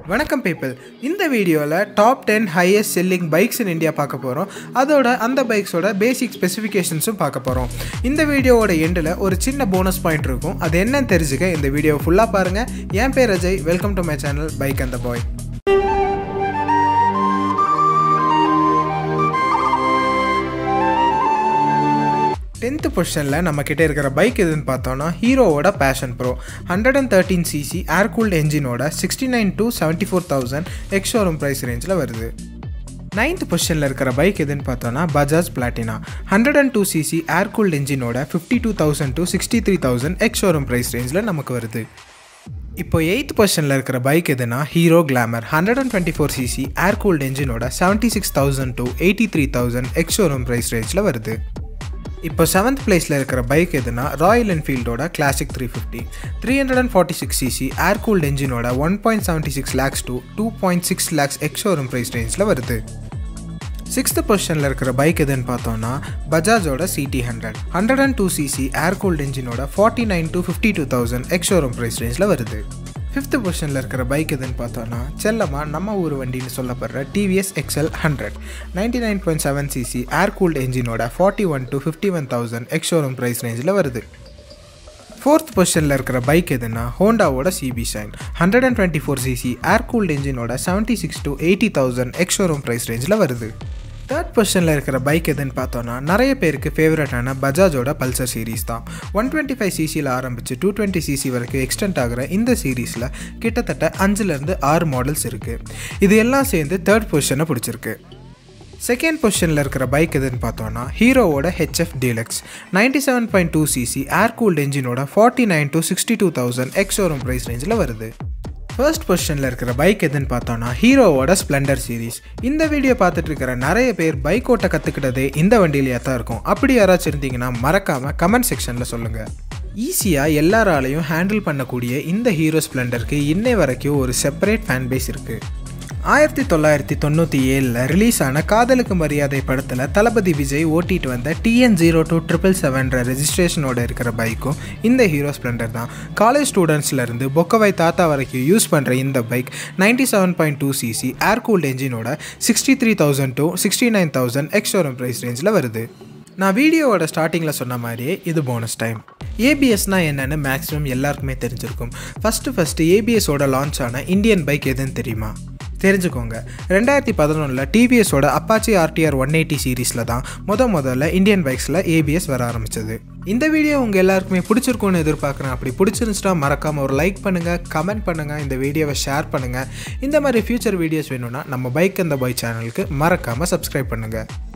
வணக்கம் பீப்பிள் இந்த வீடியோவில் top ten highest selling bikes in India பார்க்க போகிறோம் அதோட அந்த பைக்ஸோட பேசிக் ஸ்பெசிஃபிகேஷன்ஸும் பார்க்க போகிறோம் இந்த வீடியோவோட எண்டில் ஒரு சின்ன போனஸ் பாயிண்ட் இருக்கும் அது என்னன்னு தெரிஞ்சுக்க இந்த வீடியோ ஃபுல்லாக பாருங்கள் என் பேர் Ajay welcome to my channel bike அந்த பாய் டென்த்து பொசிஷனில் நம்ம கிட்டே இருக்கிற பைக் எதுன்னு பார்த்தோன்னா ஹீரோவோட Passion Pro hundred and thirteen CC air cooled என்ஜினோட sixty nine to seventy four thousand ex showroom price ரேஞ்சில் வருது நைன்த் பொசிஷனில் இருக்கிற பைக் எதுன்னு பார்த்தோன்னா Bajaj Platina hundred and two CC air cooled என்ஜினோட fifty two thousand to sixty three thousand ex showroom price ரேஞ்சில் நமக்கு வருது இப்போ எயித் பொசிஷனில் இருக்கிற பைக் எதுனா Hero Glamour hundred and twenty four CC air cooled என்ஜினோட seventy six thousand to eighty three thousand ex showroom price ரேஞ்சில் வருது இப்போ செவன்த் பிளேஸில் இருக்கிற பைக் எதுனா ராயல் என்ஃபீல்டோட Classic three fifty three hundred and forty six CC air cooled என்ஜினோட one point seventy six lakhs to two point six lakhs ex showroom price ரேஞ்சில் வருது சிக்ஸ்த் பொசிஷனில் இருக்கிற பைக் எதுன்னு பார்த்தோன்னா பஜாஜோட CT hundred hundred and two CC air cooled என்ஜினோட forty nine to fifty two thousand ex showroom price ரேஞ்சில் வருது ஃபிஃப்த் பொசிஷனில் இருக்கிற பைக் எதுன்னு பார்த்தோன்னா செல்லமாக நம்ம ஊர் வண்டின்னு சொல்லப்படுற TVS XL hundred ninety nine point seven CC air cooled என்ஜினோட forty one to fifty one thousand ex showroom price ரேஞ்சில் வருது ஃபோர்த் பொசிஷனில் இருக்கிற பைக் எதுனா ஹோண்டாவோட CB Shine hundred and twenty four CC air cooled என்ஜினோட seventy six to eighty thousand ex showroom price ரேஞ்சில் வருது தேர்ட் பொசிஷனில் இருக்கிற பைக் எதுன்னு பார்த்தோன்னா நிறைய பேருக்கு ஃபேவரட்டான பஜாஜோட பல்சர் சீரீஸ் தான் ஒன் டுவெண்ட்டி ஃபைவ் சிசியில் ஆரம்பித்து டூ டுவெண்ட்டி சிசி வரைக்கும் எக்ஸ்டெண்ட் ஆகிற இந்த சீரீஸில் கிட்டத்தட்ட அஞ்சுலேருந்து ஆறு மாடல்ஸ் இருக்குது இது எல்லாம் சேர்ந்து தேர்ட் பொசிஷனை பிடிச்சிருக்கு செகண்ட் பொசிஷனில் இருக்கிற பைக் எதுன்னு பார்த்தோன்னா ஹீரோவோட HF Deluxe ninety seven point two CC air cooled என்ஜினோட forty nine to sixty two thousand ex showroom price ரேஞ்சில் வருது ஃபர்ஸ்ட் பொசிஷனில் இருக்கிற பைக் எதுன்னு பார்த்தோன்னா ஹீரோவோட ஸ்ப்ளெண்டர் சீரீஸ் இந்த வீடியோ பார்த்துட்டு இருக்கிற நிறைய பேர் பைக் ஓட்ட கற்றுக்கிட்டதே இந்த வண்டியிலேயே தான் இருக்கும் அப்படி யாராச்சும் இருந்தீங்கன்னா மறக்காமல் கமெண்ட் செக்ஷனில் சொல்லுங்கள் ஈஸியாக எல்லாராலையும் ஹேண்டில் பண்ணக்கூடிய இந்த ஹீரோ ஸ்ப்ளெண்டருக்கு இன்னை வரைக்கும் ஒரு செப்பரேட் ஃபேன் பேஸ் இருக்குது ஆயிரத்தி தொள்ளாயிரத்தி தொண்ணூற்றி ஏழில் ரிலீஸ் ஆன காதலுக்கு மரியாதை படத்தில் தளபதி விஜய் ஓட்டிட்டு வந்த டிஎன் ஜீரோ டூ ட்ரிபிள் செவன்ற ரெஜிஸ்ட்ரேஷனோட இருக்கிற பைக்கும் இந்த ஹீரோ ஸ்ப்ளெண்டர் தான் காலேஜ் ஸ்டூடெண்ட்ஸ்லேருந்து பொக்கவை தாத்தா வரைக்கும் யூஸ் பண்ணுற இந்த bike ninety seven point two CC air cooled என்ஜினோட sixty three thousand to sixty nine thousand ex showroom price ரேஞ்சில் வருது நான் வீடியோவோட ஸ்டார்டிங்கில் சொன்ன மாதிரியே இது போனஸ் டைம் ஏபிஎஸ்னால் என்னென்னு மேக்ஸிமம் எல்லாருக்குமே தெரிஞ்சிருக்கும் ஃபஸ்ட்டு ஃபஸ்ட்டு ஏபிஎஸோட லான்ச் ஆன இந்தியன் பைக் எதுன்னு தெரியுமா தெரிஞ்சுக்கோங்க ரெண்டாயிரத்தி பதினொன்றில் டிவிஎஸோட அப்பாச்சி ஆர்டிஆர் ஒன் எயிட்டி சீரீஸில் தான் முத முதல்ல இந்தியன் பைக்ஸில் ஏபிஎஸ் வர ஆரம்பிச்சது இந்த வீடியோ உங்கள் எல்லாருக்குமே பிடிச்சிருக்கும்னு எதிர்பார்க்குறேன் அப்படி பிடிச்சிருந்துச்சுன்னா மறக்காமல் ஒரு லைக் பண்ணுங்கள் கமெண்ட் பண்ணுங்கள் இந்த வீடியோவை ஷேர் பண்ணுங்கள் இந்த மாதிரி ஃபியூச்சர் வீடியோஸ் வேணும்னா நம்ம பைக் அந்த பாய் சேனலுக்கு மறக்காமல் சப்ஸ்கிரைப் பண்ணுங்கள்